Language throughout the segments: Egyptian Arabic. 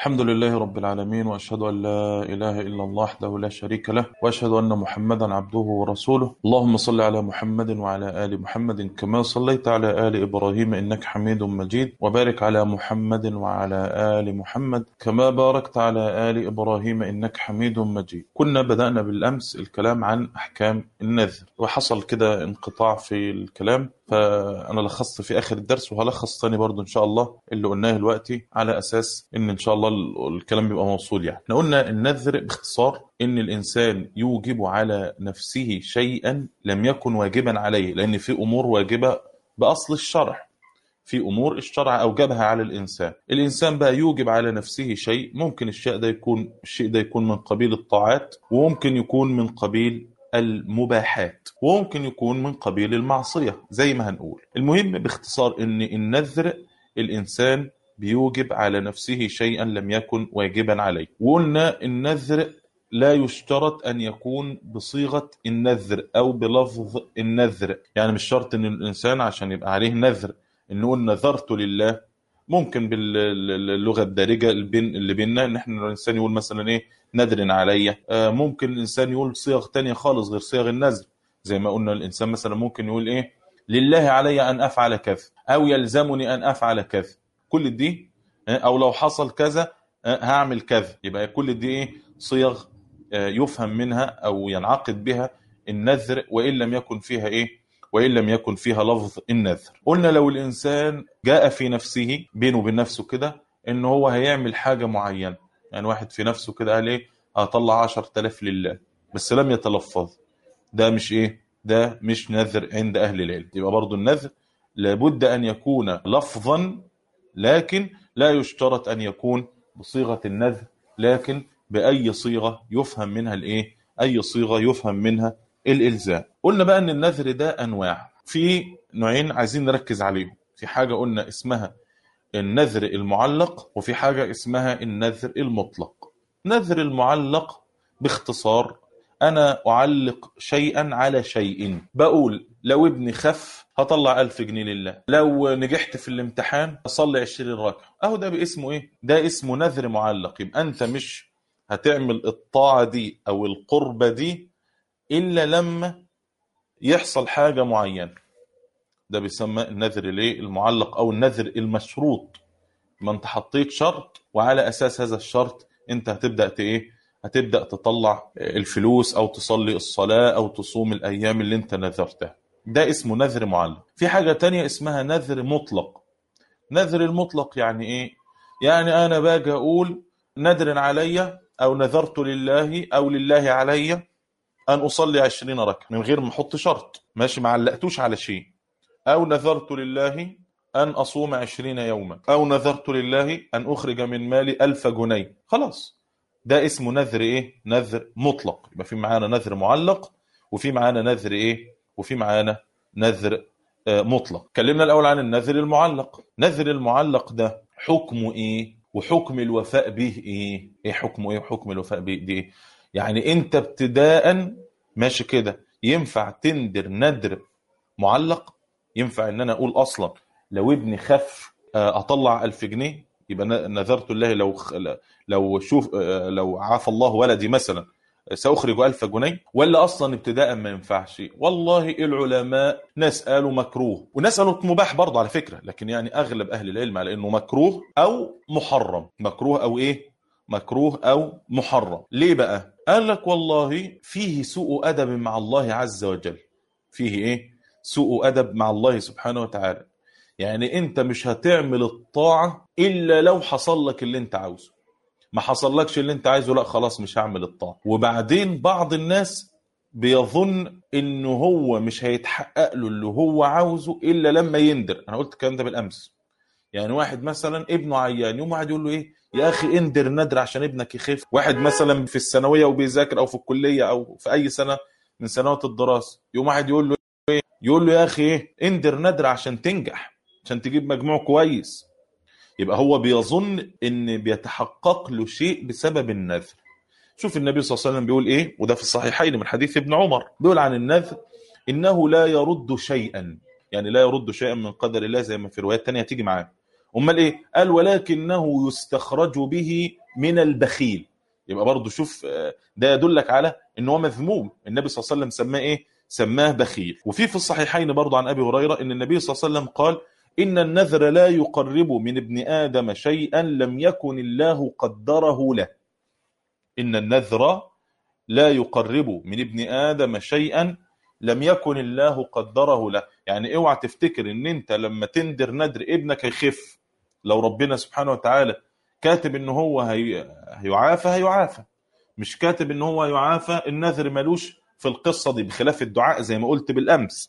الحمد لله رب العالمين وأشهد أن لا إله إلا الله وحده لا شريك له وأشهد أن محمدا عبده ورسوله اللهم صل على محمد وعلى آل محمد كما صليت على آل إبراهيم إنك حميد مجيد وبارك على محمد وعلى آل محمد كما باركت على آل إبراهيم إنك حميد مجيد كنا بدأنا بالأمس الكلام عن أحكام النذر وحصل كده انقطاع في الكلام فأنا لخصت في آخر الدرس وهلخص تاني برضو إن شاء الله اللي قلناه دلوقتي على أساس إن إن شاء الله الكلام بيبقى موصول يعني احنا قلنا النذر باختصار إن الإنسان يوجب على نفسه شيئا لم يكن واجبا عليه لأن في أمور واجبة بأصل الشرع في أمور الشرع أوجبها على الإنسان الإنسان بقى يوجب على نفسه شيء ممكن الشيء ده يكون الشيء ده يكون من قبيل الطاعات وممكن يكون من قبيل المباحات وممكن يكون من قبيل المعصية زي ما هنقول المهم باختصار ان النذر الإنسان بيوجب على نفسه شيئا لم يكن واجبا عليه وقلنا النذر لا يشترط أن يكون بصيغة النذر أو بلفظ النذر يعني مش شرط أن الإنسان عشان يبقى عليه نذر أن نقول نذرت لله ممكن باللغة الدارجة اللي بيننا ان احنا الانسان يقول مثلا ايه نذر عليا ممكن الانسان يقول صيغ تانية خالص غير صيغ النذر زي ما قلنا الانسان مثلا ممكن يقول ايه لله علي ان افعل كذا او يلزمني ان افعل كذا كل دي او لو حصل كذا هعمل كذا يبقى كل دي ايه صيغ يفهم منها او ينعقد بها النذر وان لم يكن فيها ايه وإن لم يكن فيها لفظ النذر قلنا لو الإنسان جاء في نفسه بينه وبين نفسه كده إن هو هيعمل حاجة معينة يعني واحد في نفسه كده قال إيه هطلع عشر تلاف لله بس لم يتلفظ ده مش إيه ده مش نذر عند أهل العلم يبقى برضو النذر لابد أن يكون لفظا لكن لا يشترط أن يكون بصيغة النذر لكن بأي صيغة يفهم منها الإيه أي صيغة يفهم منها الالزام قلنا بقى ان النذر ده انواع في نوعين عايزين نركز عليهم في حاجه قلنا اسمها النذر المعلق وفي حاجه اسمها النذر المطلق نذر المعلق باختصار انا اعلق شيئا على شيء بقول لو ابني خف هطلع ألف جنيه لله لو نجحت في الامتحان اصلي 20 ركعه اهو ده باسمه ايه ده اسمه نذر معلق يبقى انت مش هتعمل الطاعه دي او القربه دي إلا لما يحصل حاجة معينة ده بيسمى النذر ليه المعلق أو النذر المشروط ما انت حطيت شرط وعلى أساس هذا الشرط انت هتبدأ ايه هتبدأ تطلع الفلوس أو تصلي الصلاة أو تصوم الأيام اللي انت نذرتها ده اسمه نذر معلق في حاجة تانية اسمها نذر مطلق نذر المطلق يعني ايه يعني أنا باجي أقول نذر علي أو نذرت لله أو لله علي أن أصلي عشرين ركعة من غير ما أحط شرط ماشي ما علقتوش على شيء أو نذرت لله أن أصوم عشرين يوما أو نذرت لله أن أخرج من مالي ألف جنيه خلاص ده اسمه نذر إيه نذر مطلق يبقى في معانا نذر معلق وفي معانا نذر إيه وفي معانا نذر آه مطلق كلمنا الأول عن النذر المعلق نذر المعلق ده حكمه إيه وحكم الوفاء به إيه إيه حكمه إيه وحكم الوفاء به دي إيه يعني انت ابتداء ماشي كده ينفع تندر ندر معلق ينفع ان انا اقول اصلا لو ابني خف اطلع ألف جنيه يبقى نذرت الله لو لو شوف لو عافى الله ولدي مثلا سأخرج ألف جنيه ولا أصلا ابتداء ما ينفعش والله العلماء ناس قالوا مكروه وناس قالوا مباح برضه على فكرة لكن يعني أغلب أهل العلم على أنه مكروه أو محرم مكروه أو إيه مكروه أو محرم ليه بقى قال لك والله فيه سوء أدب مع الله عز وجل فيه إيه سوء أدب مع الله سبحانه وتعالى يعني أنت مش هتعمل الطاعة إلا لو حصل لك اللي أنت عاوزه ما حصلكش اللي أنت عايزه لا خلاص مش هعمل الطاعة وبعدين بعض الناس بيظن انه هو مش هيتحقق له اللي هو عاوزه الا لما يندر انا قلت الكلام ده بالامس يعني واحد مثلا ابنه عيان يوم واحد يقول له ايه يا اخي اندر ندر عشان ابنك يخف واحد مثلا في الثانويه وبيذاكر او في الكليه او في اي سنه من سنوات الدراسه يوم واحد يقول له ايه يقول له يا اخي ايه اندر ندر عشان تنجح عشان تجيب مجموع كويس يبقى هو بيظن ان بيتحقق له شيء بسبب النذر شوف النبي صلى الله عليه وسلم بيقول ايه وده في الصحيحين من حديث ابن عمر بيقول عن النذر انه لا يرد شيئا يعني لا يرد شيئا من قدر الله زي ما في روايات تانية تيجي معاه امال ايه قال ولكنه يستخرج به من البخيل يبقى برضه شوف آه، ده يدلك على ان هو مذموم النبي صلى الله عليه وسلم سماه ايه سماه بخيل وفي في الصحيحين برضه عن ابي هريره ان النبي صلى الله عليه وسلم قال ان النذر لا يقرب من ابن ادم شيئا لم يكن الله قدره له ان النذر لا يقرب من ابن ادم شيئا لم يكن الله قدره له يعني اوعى تفتكر ان انت لما تندر ندر ابنك هيخف لو ربنا سبحانه وتعالى كاتب ان هو هي... هيعافى هيعافى مش كاتب ان هو يعافى النذر ملوش في القصه دي بخلاف الدعاء زي ما قلت بالامس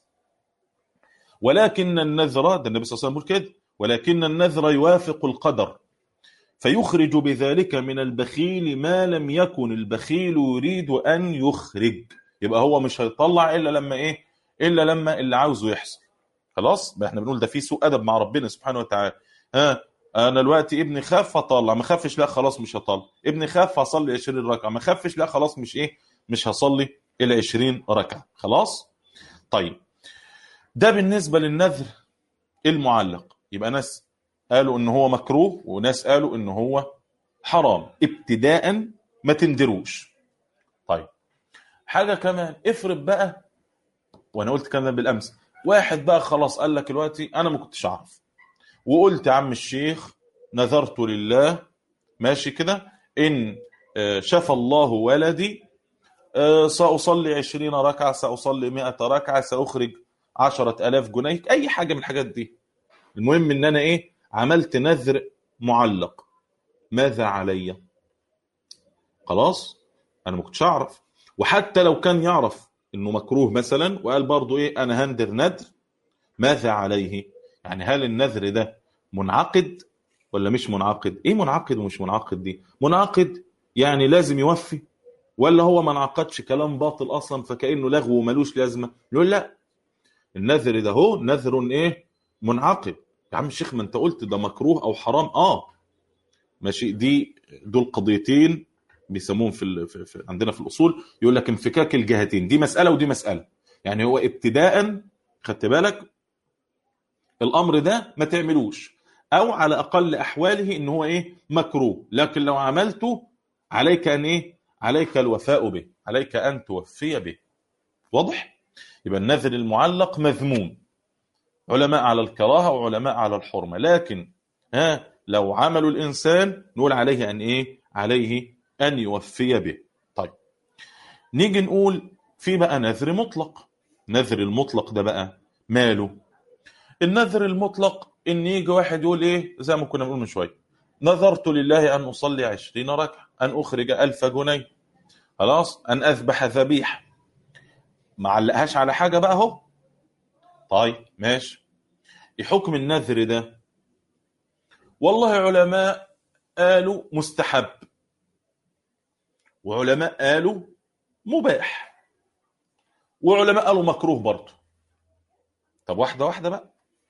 ولكن النذر ده النبي صلى الله عليه وسلم كده ولكن النذر يوافق القدر فيخرج بذلك من البخيل ما لم يكن البخيل يريد ان يخرج يبقى هو مش هيطلع الا لما ايه الا لما اللي عاوزه يحصل خلاص احنا بنقول ده في سوء ادب مع ربنا سبحانه وتعالى ها انا دلوقتي ابني خاف فطلع ما خافش لا خلاص مش هطلع ابني خاف هصلي 20 ركعه ما خافش لا خلاص مش ايه مش هصلي ال 20 ركعه خلاص طيب ده بالنسبه للنذر المعلق يبقى ناس قالوا ان هو مكروه وناس قالوا ان هو حرام ابتداء ما تندروش طيب حاجه كمان افرض بقى وانا قلت كلام بالامس واحد بقى خلاص قال لك دلوقتي انا ما كنتش اعرف وقلت يا عم الشيخ نذرت لله ماشي كده ان آه، شفى الله ولدي آه، سأصلي عشرين ركعة سأصلي مئة ركعة سأخرج عشرة ألاف جنيه أي حاجة من الحاجات دي المهم إن أنا إيه عملت نذر معلق ماذا علي خلاص أنا ما كنتش أعرف وحتى لو كان يعرف إنه مكروه مثلا وقال برضو إيه أنا هندر ندر ماذا عليه يعني هل النذر ده منعقد ولا مش منعقد ايه منعقد ومش منعقد دي منعقد يعني لازم يوفي ولا هو ما انعقدش كلام باطل اصلا فكانه لغو وملوش لازمه نقول لا النذر ده هو نذر ايه منعقد يا عم الشيخ ما انت قلت ده مكروه او حرام اه ماشي دي دول قضيتين بيسموهم في, ال... في... في عندنا في الاصول يقول لك انفكاك الجهتين دي مساله ودي مساله يعني هو ابتداء خدت بالك الامر ده ما تعملوش او على اقل احواله ان هو ايه مكروه لكن لو عملته عليك ان ايه عليك الوفاء به عليك ان توفي به واضح يبقى النذر المعلق مذموم علماء على الكراهه وعلماء على الحرمه لكن ها لو عملوا الانسان نقول عليه ان ايه عليه ان يوفي به طيب نيجي نقول في بقى نذر مطلق نذر المطلق ده بقى ماله النذر المطلق ان يجي واحد يقول ايه زي ما كنا بنقول من شويه نذرت لله ان اصلي عشرين ركعه ان اخرج ألف جنيه خلاص ان اذبح ذبيحه ما علقهاش على حاجه بقى اهو طيب ماشي حكم النذر ده والله علماء قالوا مستحب وعلماء قالوا مباح وعلماء قالوا مكروه برضه طب واحده واحده بقى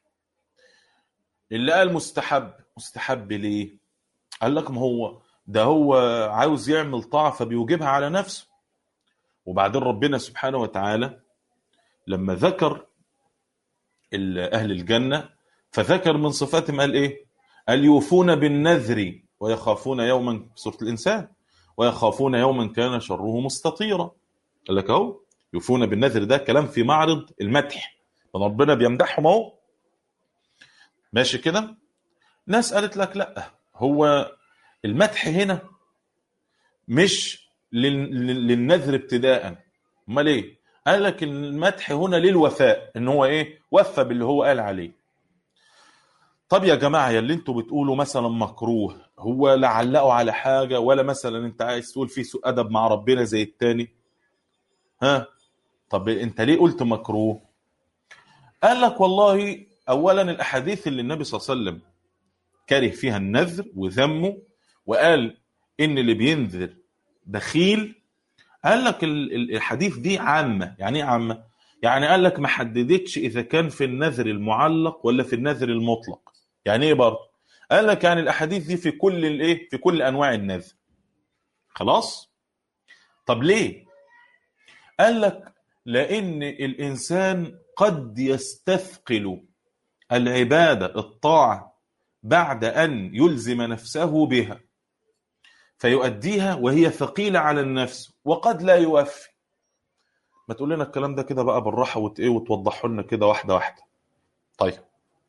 اللي قال مستحب مستحب ليه قال لك ما هو ده هو عاوز يعمل طاعة فبيوجبها على نفسه وبعدين ربنا سبحانه وتعالى لما ذكر أهل الجنة فذكر من صفاتهم قال إيه قال يوفون بالنذر ويخافون يوما سورة الإنسان ويخافون يوما كان شره مستطيرا قال لك اهو يوفون بالنذر ده كلام في معرض المدح ربنا بيمدحهم اهو ماشي كده ناس قالت لك لا هو المدح هنا مش للنذر ابتداء امال ايه قال لك المدح هنا للوفاء ان هو ايه وفى باللي هو قال عليه طب يا جماعه يا اللي انتوا بتقولوا مثلا مكروه هو لا علقوا على حاجه ولا مثلا انت عايز تقول فيه سوء ادب مع ربنا زي التاني ها طب انت ليه قلت مكروه قال لك والله اولا الاحاديث اللي النبي صلى الله عليه وسلم كره فيها النذر وذمه وقال ان اللي بينذر بخيل قال لك الحديث دي عامه يعني ايه عامه يعني قال لك ما حددتش اذا كان في النذر المعلق ولا في النذر المطلق يعني ايه برضه قال لك يعني الاحاديث دي في كل الايه في كل انواع النذر خلاص طب ليه قال لك لان الانسان قد يستثقل العبادة الطاعة بعد أن يلزم نفسه بها فيؤديها وهي ثقيلة على النفس وقد لا يوفي ما تقول لنا الكلام ده كده بقى بالراحة وت- إيه وتوضحه لنا كده واحدة واحدة طيب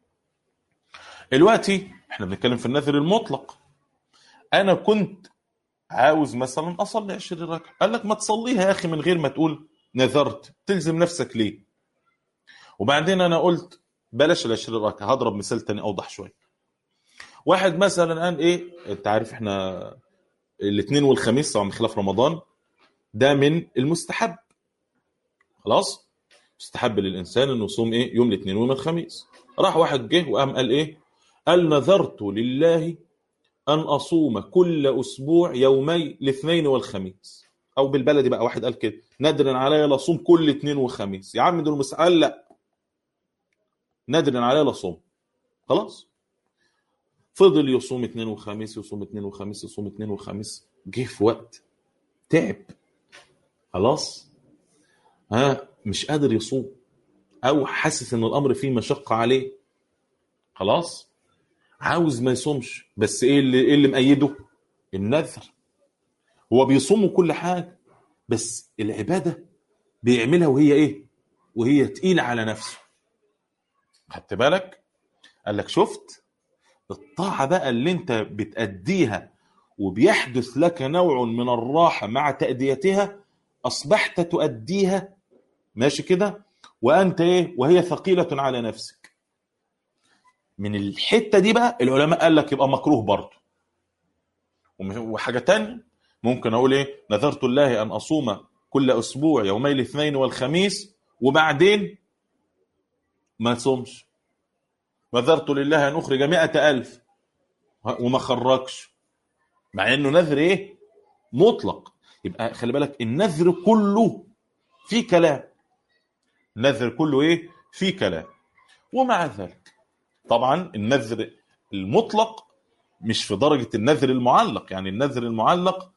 دلوقتي احنا بنتكلم في النذر المطلق انا كنت عاوز مثلا اصلي 20 ركعه قال لك ما تصليها يا اخي من غير ما تقول نذرت تلزم نفسك ليه وبعدين انا قلت بلاش ال 20 ركعه هضرب مثال تاني اوضح شويه واحد مثلا قال ايه انت عارف احنا الاثنين والخميس طبعا خلاف رمضان ده من المستحب خلاص مستحب للانسان انه يصوم ايه يوم الاثنين ويوم الخميس راح واحد جه وقام قال ايه قال نذرت لله ان اصوم كل اسبوع يومي الاثنين والخميس او بالبلدي بقى واحد قال كده ندرا عليا لاصوم كل اثنين وخميس يا عم دول مس قال لا ندرا عليا لاصوم خلاص فضل يصوم اثنين وخميس يصوم اثنين وخميس يصوم اثنين وخميس جه في وقت تعب خلاص ها مش قادر يصوم او حاسس ان الامر فيه مشقه عليه خلاص عاوز ما يصومش بس ايه اللي ايه اللي مأيده النذر هو بيصوم كل حاجه بس العباده بيعملها وهي ايه وهي تقيله على نفسه خدت بالك قال لك شفت الطاعه بقى اللي انت بتأديها وبيحدث لك نوع من الراحه مع تأديتها اصبحت تؤديها ماشي كده وانت ايه وهي ثقيله على نفسك من الحته دي بقى العلماء قال لك يبقى مكروه برضه وم- وحاجه تانية ممكن اقول ايه نذرت الله ان اصوم كل اسبوع يومي الاثنين والخميس وبعدين ما تصومش نذرت لله ان اخرج مئة الف وما خرجش مع انه نذر ايه مطلق يبقى خلي بالك النذر كله فيه كلام النذر كله ايه فيه كلام ومع ذلك طبعا النذر المطلق مش في درجة النذر المعلق يعني النذر المعلق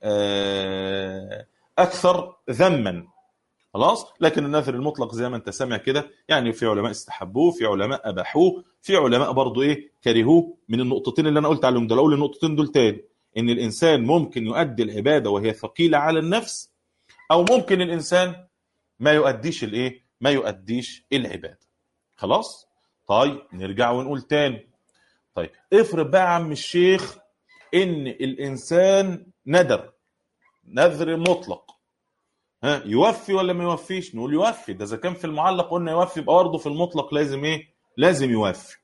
آه، أكثر ذما خلاص لكن النذر المطلق زي ما انت سامع كده يعني في علماء استحبوه في علماء أباحوه في علماء برضو إيه كرهوه من النقطتين اللي أنا قلت عليهم دول أقول النقطتين دول تاني إن الإنسان ممكن يؤدي العبادة وهي ثقيلة على النفس أو ممكن الإنسان ما يؤديش الإيه ما يؤديش العبادة خلاص طيب نرجع ونقول تاني طيب افرض بقى يا عم الشيخ ان الانسان ندر نذر مطلق ها يوفي ولا ما يوفيش نقول يوفي ده اذا كان في المعلق قلنا يوفي يبقى برضه في المطلق لازم ايه لازم يوفي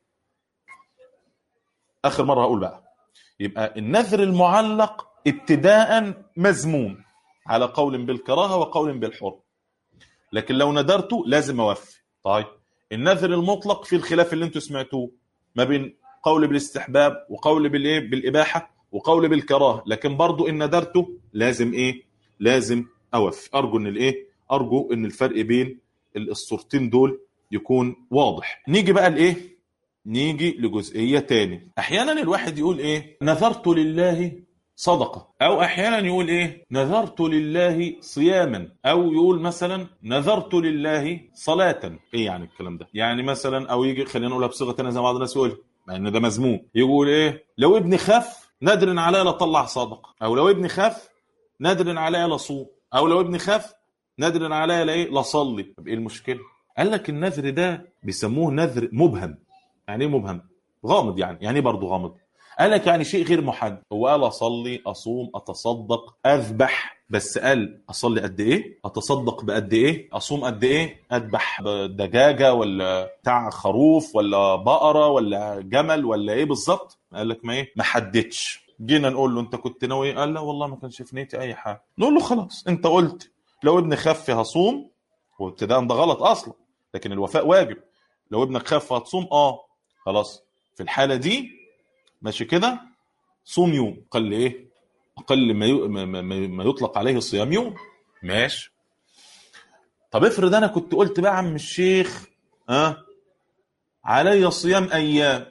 اخر مره هقول بقى يبقى النذر المعلق ابتداء مذموم على قول بالكراهه وقول بالحر لكن لو ندرته لازم اوفي طيب النذر المطلق في الخلاف اللي انتوا سمعتوه ما بين قول بالاستحباب وقول بالايه بالاباحه وقول بالكراهه لكن برضو ان ندرته لازم ايه لازم اوفي ارجو ان الايه ارجو ان الفرق بين الصورتين دول يكون واضح نيجي بقى لايه نيجي لجزئيه تاني احيانا الواحد يقول ايه نذرت لله صدقه او احيانا يقول ايه نذرت لله صياما او يقول مثلا نذرت لله صلاه ايه يعني الكلام ده يعني مثلا او يجي خلينا نقولها بصيغه ثانيه زي ما بعض الناس يقول مع ان ده مذموم يقول ايه لو ابني خف نادر عليا لطلع صدقه او لو ابني خف نادر عليا لصوم او لو ابني خف نادر عليا لايه لصلي طب ايه المشكله قال لك النذر ده بيسموه نذر مبهم يعني ايه مبهم غامض يعني يعني ايه برضه غامض قال لك يعني شيء غير محدد هو قال اصلي اصوم اتصدق اذبح بس قال اصلي قد ايه اتصدق بقد ايه اصوم قد ايه اذبح دجاجه ولا بتاع خروف ولا بقره ولا جمل ولا ايه بالظبط قال لك ما ايه ما حددش جينا نقول له انت كنت ناوي إيه؟ قال لا والله ما كانش في نيتي اي حاجه نقول له خلاص انت قلت لو ابني خف هصوم وابتداء ده غلط اصلا لكن الوفاء واجب لو ابنك خف هتصوم اه خلاص في الحاله دي ماشي كده صوم يوم قال ايه اقل ما يو- ما- ما ما يطلق عليه الصيام يوم ماشي طب افرض انا كنت قلت بقى يا عم الشيخ ها أه؟ علي صيام ايام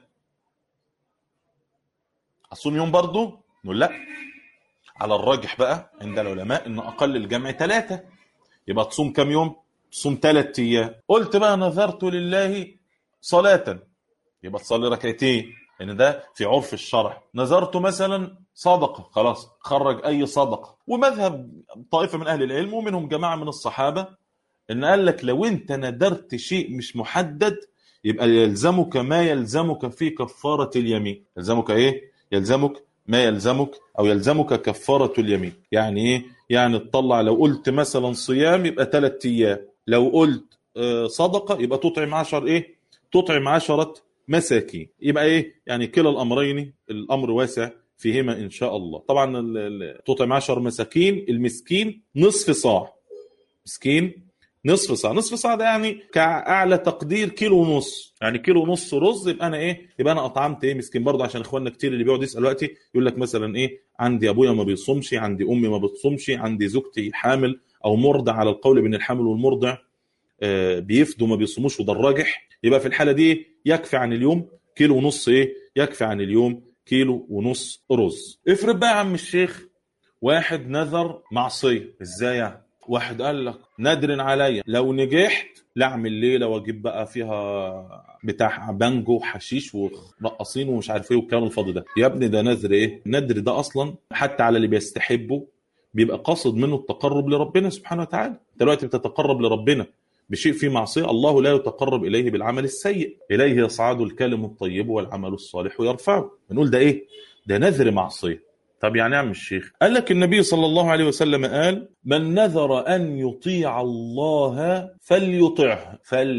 اصوم يوم برضه نقول لا على الراجح بقى عند العلماء ان اقل الجمع ثلاثه يبقى تصوم كم يوم تصوم ثلاث ايام قلت بقى نذرت لله صلاه يبقى تصلي ركعتين ان ده في عرف الشرع نذرت مثلا صدقه خلاص خرج اي صدقه ومذهب طائفه من اهل العلم ومنهم جماعه من الصحابه ان قال لك لو انت ندرت شيء مش محدد يبقى يلزمك ما يلزمك في كفاره اليمين يلزمك ايه يلزمك ما يلزمك او يلزمك كفاره اليمين يعني ايه يعني تطلع لو قلت مثلا صيام يبقى ثلاث ايام لو قلت آه، صدقه يبقى تطعم عشر ايه تطعم عشره مساكين يبقى ايه يعني كلا الامرين الامر واسع فيهما ان شاء الله طبعا ال- ال- تطعم عشر مساكين المسكين نصف صاع مسكين نصف صاع نصف صاع ده يعني كاعلى تقدير كيلو ونص يعني كيلو ونص رز يبقى انا ايه يبقى انا اطعمت ايه مسكين برضه عشان اخواننا كتير اللي بيقعد يسال دلوقتي يقول لك مثلا ايه عندي ابويا ما بيصومش عندي امي ما بتصومش عندي زوجتي حامل او مرضع على القول بين الحامل والمرضع آه، بيفدوا ما بيصوموش وده الراجح يبقى في الحاله دي إيه؟ يكفي عن اليوم كيلو ونص ايه يكفي عن اليوم كيلو ونص رز افرض بقى يا عم الشيخ واحد نذر معصيه ازاي يعني واحد قال لك نادر عليا لو نجحت لا اعمل ليله واجيب بقى فيها بتاع بانجو وحشيش ورقصين ومش عارف ايه والكلام الفاضي ده يا ابني ده نذر ايه النذر ده اصلا حتى على اللي بيستحبه بيبقى قاصد منه التقرب لربنا سبحانه وتعالى انت دلوقتي بتتقرب لربنا بشيء فيه معصيه الله لا يتقرب اليه بالعمل السيء اليه يصعد الكلم الطيب والعمل الصالح يرفعه بنقول ده ايه ده نذر معصيه طب يعني يا عم الشيخ قال لك النبي صلى الله عليه وسلم قال من نذر ان يطيع الله فليطعه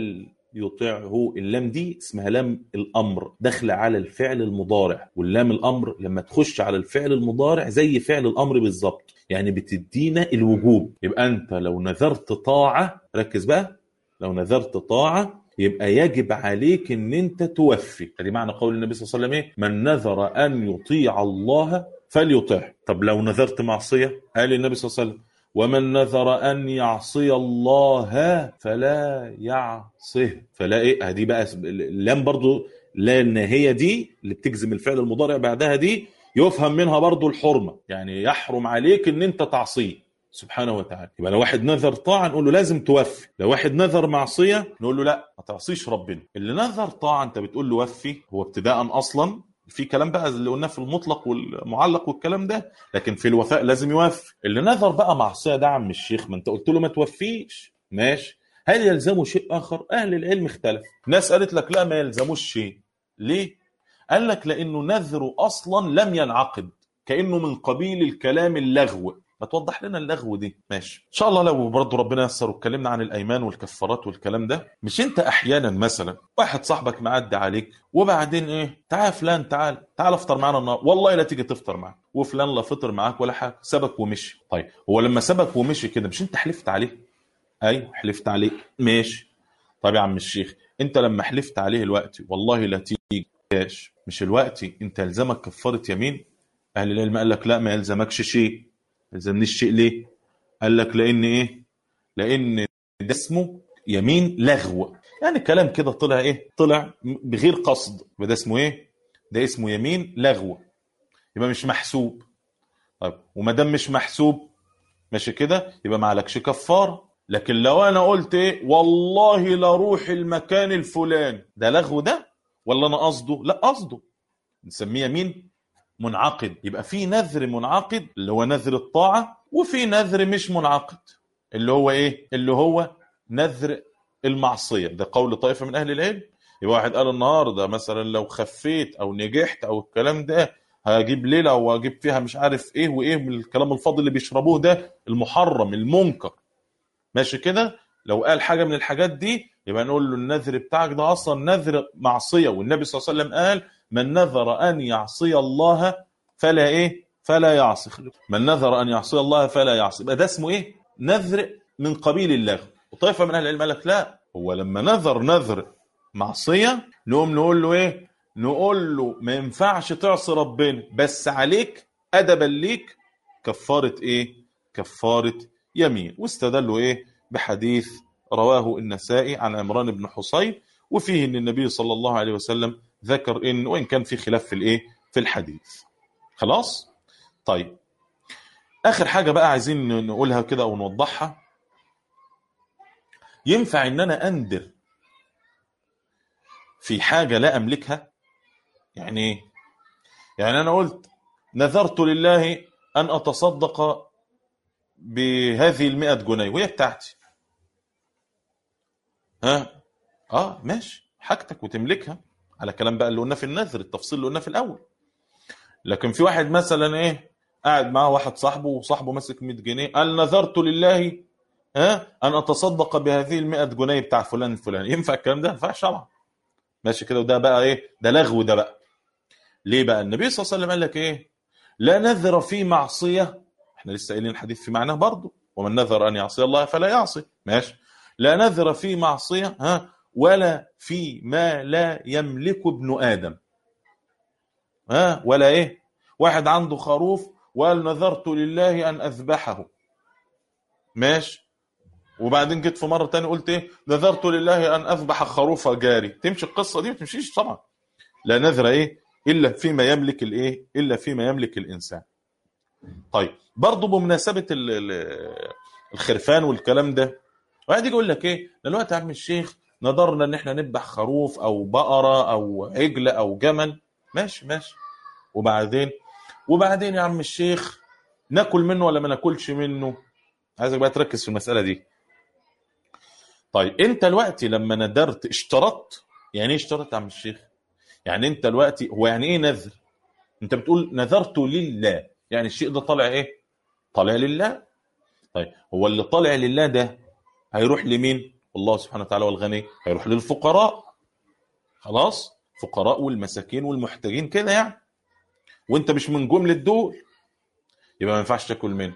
فليطعه اللام دي اسمها لام الامر داخله على الفعل المضارع واللام الامر لما تخش على الفعل المضارع زي فعل الامر بالظبط يعني بتدينا الوجوب يبقى انت لو نذرت طاعه ركز بقى لو نذرت طاعه يبقى يجب عليك ان انت توفي ادي معنى قول النبي صلى الله عليه وسلم ايه من نذر ان يطيع الله فليطع طب لو نذرت معصيه قال النبي صلى الله عليه وسلم ومن نذر ان يعصي الله فلا يعصه فلا ايه هدي بقى اللام برضو لا الناهيه دي اللي بتجزم الفعل المضارع بعدها دي يفهم منها برضو الحرمه يعني يحرم عليك ان انت تعصيه سبحانه وتعالى يبقى لو واحد نذر طاعه نقول له لازم توفي لو واحد نذر معصيه نقول له لا ما تعصيش ربنا اللي نذر طاعه انت بتقول له وفي هو ابتداء اصلا في كلام بقى اللي قلناه في المطلق والمعلق والكلام ده لكن في الوفاء لازم يوفي اللي نذر بقى معصيه ده عم الشيخ ما انت قلت له ما توفيش ماشي هل يلزمه شيء اخر اهل العلم اختلف ناس قالت لك لا ما يلزموش شيء ليه قال لك لانه نذره اصلا لم ينعقد كانه من قبيل الكلام اللغو ما توضح لنا اللغو دي ماشي ان شاء الله لو برضه ربنا ييسر واتكلمنا عن الايمان والكفارات والكلام ده مش انت احيانا مثلا واحد صاحبك معدي عليك وبعدين ايه تعال فلان تعال تعال افطر معانا النهارده والله لا تيجي تفطر معاك وفلان لا فطر معاك ولا حاجه سبك ومشي طيب هو لما سبك ومشي كده مش انت حلفت عليه ايوه حلفت عليه ماشي طيب يا عم الشيخ انت لما حلفت عليه الوقت والله لا تيجي مش الوقت انت يلزمك كفاره يمين اهل العلم قال لك لا ما يلزمكش شيء يلزمنيش شيء ليه؟ قال لك لان ايه؟ لان ده اسمه يمين لغو يعني كلام كده طلع ايه؟ طلع بغير قصد يبقى ده اسمه ايه؟ ده اسمه يمين لغو يبقى مش محسوب طيب وما دام مش محسوب ماشي كده يبقى ما عليكش كفاره لكن لو انا قلت ايه والله لا اروح المكان الفلاني ده لغو ده ولا انا قصده لا قصده نسميه يمين منعقد يبقى في نذر منعقد اللي هو نذر الطاعة وفي نذر مش منعقد اللي هو ايه اللي هو نذر المعصية ده قول طائفة من أهل العلم يبقى واحد قال النهاردة مثلا لو خفيت أو نجحت أو الكلام ده هجيب ليلة واجيب فيها مش عارف ايه وايه من الكلام الفاضي اللي بيشربوه ده المحرم المنكر ماشي كده لو قال حاجة من الحاجات دي يبقى نقول له النذر بتاعك ده أصلا نذر معصية والنبي صلى الله عليه وسلم قال من نذر أن يعصي الله فلا إيه فلا يعصي من نذر أن يعصي الله فلا يعصي يبقى ده اسمه إيه نذر من قبيل اللغو وطائفة من أهل العلم قال لك لا هو لما نذر نذر معصية نقوم نقول له إيه نقول له ما ينفعش تعصي ربنا بس عليك أدبا ليك كفارة إيه كفارة يمين واستدلوا إيه بحديث رواه النسائي عن عمران بن حصين وفيه ان النبي صلى الله عليه وسلم ذكر ان وان كان في خلاف في الايه في الحديث خلاص طيب اخر حاجه بقى عايزين نقولها كده او نوضحها ينفع ان انا اندر في حاجه لا املكها يعني ايه يعني انا قلت نذرت لله ان اتصدق بهذه المئة جنيه وهي بتاعتي ها اه ماشي حاجتك وتملكها على كلام بقى اللي قلنا في النذر التفصيل اللي قلنا في الاول لكن في واحد مثلا ايه قاعد معاه واحد صاحبه وصاحبه ماسك 100 جنيه قال نذرت لله ها ان اتصدق بهذه ال 100 جنيه بتاع فلان الفلاني ينفع الكلام ده؟ ما ينفعش طبعا ماشي كده وده بقى ايه؟ ده لغو ده بقى ليه بقى؟ النبي صلى الله عليه وسلم قال لك ايه؟ لا نذر في معصيه احنا لسه قايلين الحديث في معناه برضه ومن نذر ان يعصي الله فلا يعصي ماشي لا نذر في معصيه ها ولا في ما لا يملك ابن ادم ها ولا ايه؟ واحد عنده خروف وقال نذرت لله ان اذبحه ماشي وبعدين جيت في مره تانية قلت ايه نذرت لله ان اذبح خروف جاري تمشي القصه دي ما تمشيش طبعا لا نذر ايه الا فيما يملك الايه الا فيما يملك الانسان طيب برضه بمناسبه ال- ال- الخرفان والكلام ده واحد يجي يقول لك ايه دلوقتي يا عم الشيخ نذرنا ان احنا نذبح خروف او بقره او عجل او جمل ماشي ماشي وبعدين وبعدين يا عم الشيخ ناكل منه ولا ما ناكلش منه عايزك بقى تركز في المساله دي طيب انت دلوقتي لما ندرت اشترطت يعني ايه اشترطت يا عم الشيخ يعني انت دلوقتي هو يعني ايه نذر انت بتقول نذرت لله يعني الشيء ده طالع ايه طالع لله طيب هو اللي طالع لله ده هيروح لمين الله سبحانه وتعالى والغني هيروح للفقراء خلاص فقراء والمساكين والمحتاجين كده يعني وانت مش من جمله دول يبقى ما ينفعش تاكل منه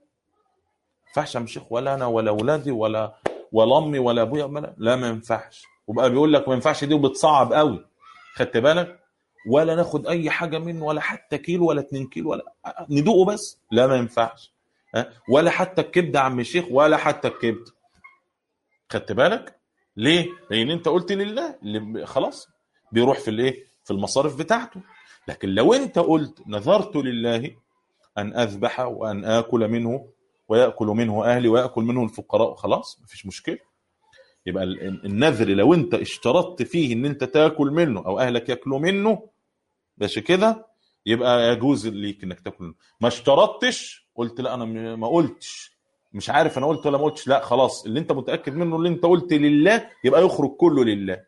ما ينفعش يا عم الشيخ ولا انا ولا اولادي ولا ولا امي ولا ابويا ولا لا ما ينفعش وبقى بيقول لك ما ينفعش دي وبتصعب قوي خدت بالك ولا ناخد اي حاجه منه ولا حتى كيلو ولا 2 كيلو ولا ندوقه بس لا ما ينفعش ها؟ ولا حتى الكبده يا عم الشيخ ولا حتى الكبده خدت بالك ليه لان انت قلت لله اللي ب- خلاص بيروح في الايه في المصارف بتاعته لكن لو انت قلت نذرت لله ان اذبح وان اكل منه وياكل منه اهلي وياكل منه الفقراء خلاص مفيش مشكله يبقى ال- النذر لو انت اشترطت فيه ان انت تاكل منه او اهلك ياكلوا منه باش كده يبقى يجوز ليك انك تاكل منه ما اشترطتش قلت لا انا م- ما قلتش مش عارف انا قلت ولا ما قلتش لا خلاص اللي انت متاكد منه اللي انت قلت لله يبقى يخرج كله لله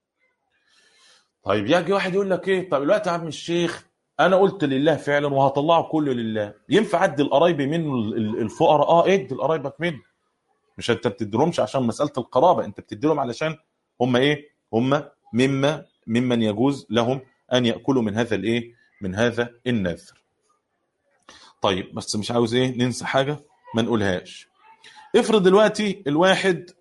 طيب يجي واحد يقول لك ايه طب دلوقتي يا عم الشيخ انا قلت لله فعلا وهطلعه كله لله ينفع ادي القرايب منه ال- ال- الفقراء اه ادي لقرايبك منه مش انت بتديلهمش عشان مساله القرابه انت بتديلهم علشان هم ايه هم مما ممن يجوز لهم ان ياكلوا من هذا الايه من هذا النذر طيب بس مش عاوز ايه ننسى حاجه ما نقولهاش افرض دلوقتي الواحد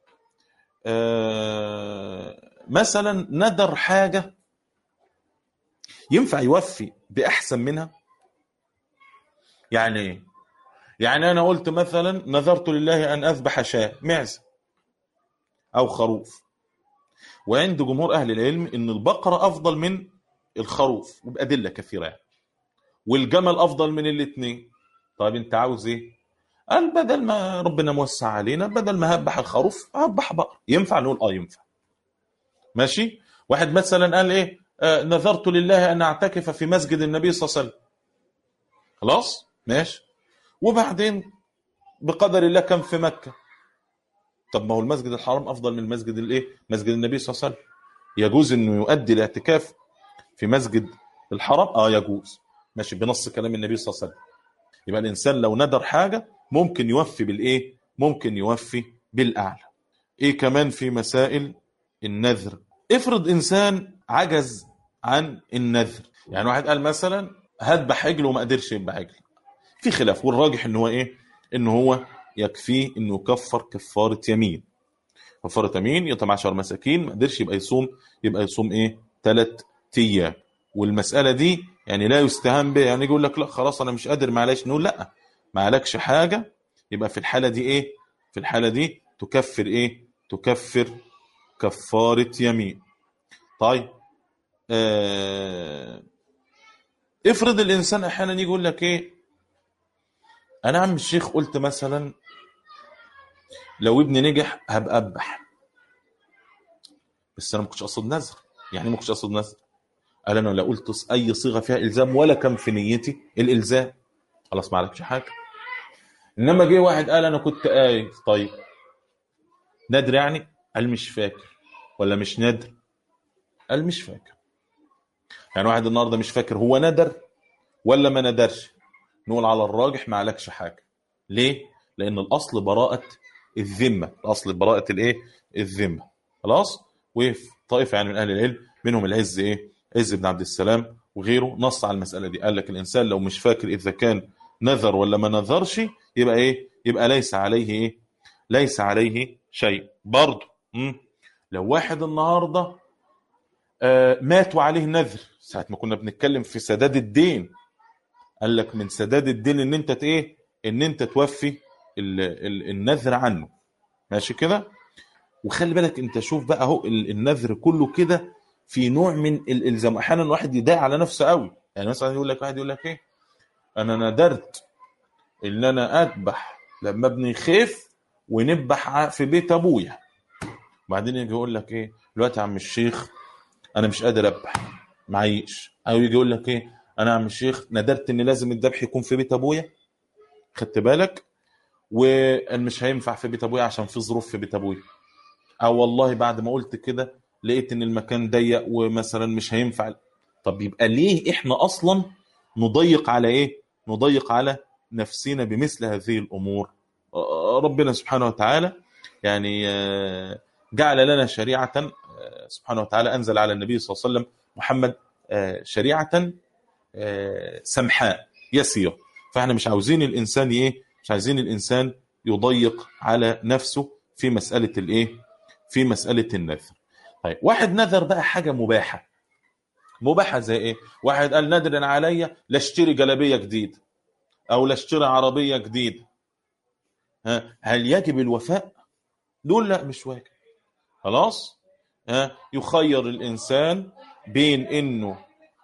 آه مثلا ندر حاجه ينفع يوفي باحسن منها يعني ايه يعني انا قلت مثلا نذرت لله ان اذبح شاة معزه او خروف وعند جمهور اهل العلم ان البقره افضل من الخروف وبادله كثيره يعني والجمل افضل من الاثنين طيب انت عاوز ايه قال بدل ما ربنا موسع علينا بدل ما هذبح الخروف هذبح بقر ينفع نقول اه ينفع ماشي واحد مثلا قال ايه آه نذرت لله ان اعتكف في مسجد النبي صلى الله عليه وسلم خلاص ماشي وبعدين بقدر الله كان في مكة طب ما هو المسجد الحرام أفضل من المسجد الإيه؟ مسجد النبي صلى الله عليه وسلم يجوز إنه يؤدي الاعتكاف في مسجد الحرام آه يجوز ماشي بنص كلام النبي صلى الله عليه وسلم يبقى الإنسان لو ندر حاجة ممكن يوفي بالإيه؟ ممكن يوفي بالأعلى إيه كمان في مسائل النذر افرض إنسان عجز عن النذر يعني واحد قال مثلا هذبح عجل وما قدرش يذبح عجل في خلاف والراجح ان هو ايه ان هو يكفيه انه يكفر كفاره يمين كفاره يمين يطعم 10 مساكين ما قدرش يبقى يصوم يبقى يصوم ايه ثلاث ايام والمساله دي يعني لا يستهان بها يعني يقول لك لا خلاص انا مش قادر معلش نقول لا ما عليكش حاجه يبقى في الحاله دي ايه في الحاله دي تكفر ايه تكفر كفاره يمين طيب آه افرض الانسان احيانا يجي يقول لك ايه انا عم الشيخ قلت مثلا لو ابني نجح هبقى اذبح بس انا ما كنتش اقصد نذر يعني ما كنتش اقصد نذر قال انا لا قلت اي صيغه فيها الزام ولا كان في نيتي الالزام خلاص ما عليكش حاجه انما جه واحد قال انا كنت قايل طيب نادر يعني قال مش فاكر ولا مش نادر قال مش فاكر يعني واحد النهارده مش فاكر هو ندر ولا ما ندرش نقول على الراجح ما عليكش حاجه ليه لان الاصل براءه الذمه الاصل براءه الايه الذمه خلاص وفي طائفه يعني من اهل العلم منهم العز ايه عز بن عبد السلام وغيره نص على المساله دي قال لك الانسان لو مش فاكر اذا كان نذر ولا ما نذرش يبقى ايه يبقى ليس عليه ايه ليس عليه شيء برضه مم. لو واحد النهارده آه مات وعليه نذر ساعه ما كنا بنتكلم في سداد الدين قال لك من سداد الدين ان انت ايه ان انت توفي ال- ال- النذر عنه ماشي كده وخلي بالك انت شوف بقى اهو ال- النذر كله كده في نوع من الالزام احيانا الواحد يضايق على نفسه قوي يعني مثلا يقول لك واحد يقول لك ايه انا ندرت ان انا اذبح لما ابني يخاف ونذبح ع- في بيت ابويا وبعدين يجي يقول لك ايه دلوقتي يا عم الشيخ انا مش قادر اذبح معيش او يجي يقول لك ايه انا يا عم الشيخ ندرت ان لازم الذبح يكون في بيت ابويا خدت بالك ومش هينفع في بيت ابويا عشان في ظروف في بيت ابويا او والله بعد ما قلت كده لقيت ان المكان ضيق ومثلا مش هينفع طب يبقى ليه احنا اصلا نضيق على ايه نضيق على نفسنا بمثل هذه الامور آه، ربنا سبحانه وتعالى يعني آه، جعل لنا شريعه آه، سبحانه وتعالى انزل على النبي صلى الله عليه وسلم محمد آه، شريعه آه، سمحاء يسير فاحنا مش عاوزين الانسان ايه مش عايزين الانسان يضيق على نفسه في مساله الايه في مساله النذر طيب واحد نذر بقى حاجه مباحه مباحه زي ايه واحد قال نذر عليا لا اشتري جلابيه جديده او لا اشتري عربيه جديده ها هل يجب الوفاء دول لا مش واجب خلاص ها يخير الانسان بين انه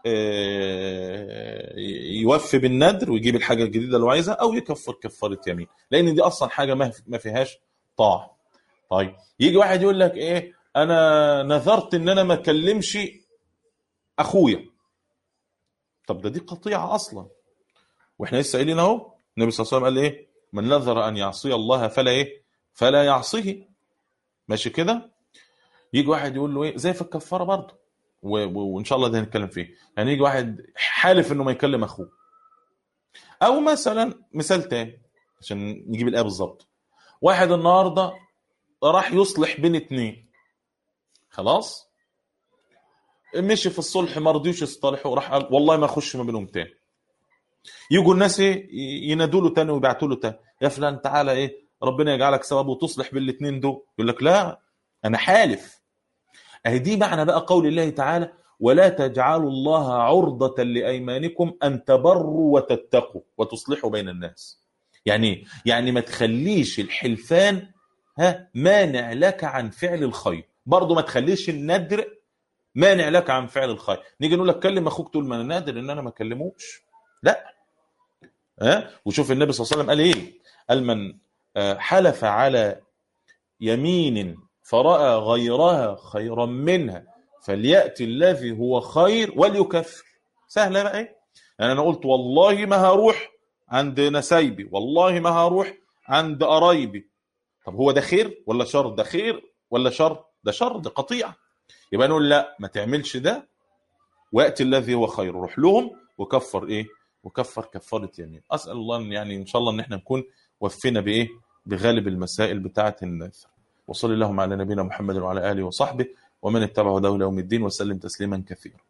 آه، يوفي بالندر ويجيب الحاجه الجديده اللي هو عايزها او يكفر كفاره يمين لان دي اصلا حاجه ما ما فيهاش طاعه طيب يجي واحد يقول لك ايه انا نذرت ان انا ما اكلمش اخويا طب ده دي قطيعه اصلا واحنا لسه قايلين اهو النبي صلى الله عليه وسلم قال ايه من نذر ان يعصي الله فلا ايه فلا يعصيه ماشي كده يجي واحد يقول له ايه زي في الكفاره برضه و- و- وان شاء الله ده هنتكلم فيه يعني يجي واحد حالف انه ما يكلم اخوه او مثلا مثال تاني عشان نجيب الايه بالظبط واحد النهارده راح يصلح بين اتنين خلاص مشي في الصلح ما رضيوش يصطلحوا وراح قال والله ما اخش ما بينهم تاني يجوا الناس ايه ينادوا له تاني ويبعتوا له تاني يا فلان تعالى ايه ربنا يجعلك سبب وتصلح بين الاثنين دول يقول لك لا انا حالف اهي دي معنى بقى قول الله تعالى ولا تجعلوا الله عرضة لأيمانكم أن تبروا وتتقوا وتصلحوا بين الناس يعني إيه؟ يعني ما تخليش الحلفان ها مانع لك عن فعل الخير برضه ما تخليش الندر مانع لك عن فعل الخير نيجي نقول لك كلم اخوك تقول ما انا نادر ان انا ما اكلموش لا ها وشوف النبي صلى الله عليه وسلم قال ايه قال من آه، حلف على يمين فرأى غيرها خيرا منها فليأتي الذي هو خير وليكفر سهلة بقى ايه يعني انا قلت والله ما هروح عند نسايبي والله ما هروح عند قرايبي طب هو ده خير ولا شر ده خير ولا شر ده شر ده قطيعة يبقى نقول لا ما تعملش ده ويأتي الذي هو خير روح لهم وكفر ايه وكفر كفارة يمين اسأل الله ان يعني ان شاء الله ان احنا نكون وفينا بايه بغالب المسائل بتاعة النذر وصلى اللهم على نبينا محمد وعلى اله وصحبه ومن اتبعه هداه الى يوم الدين وسلم تسليما كثيرا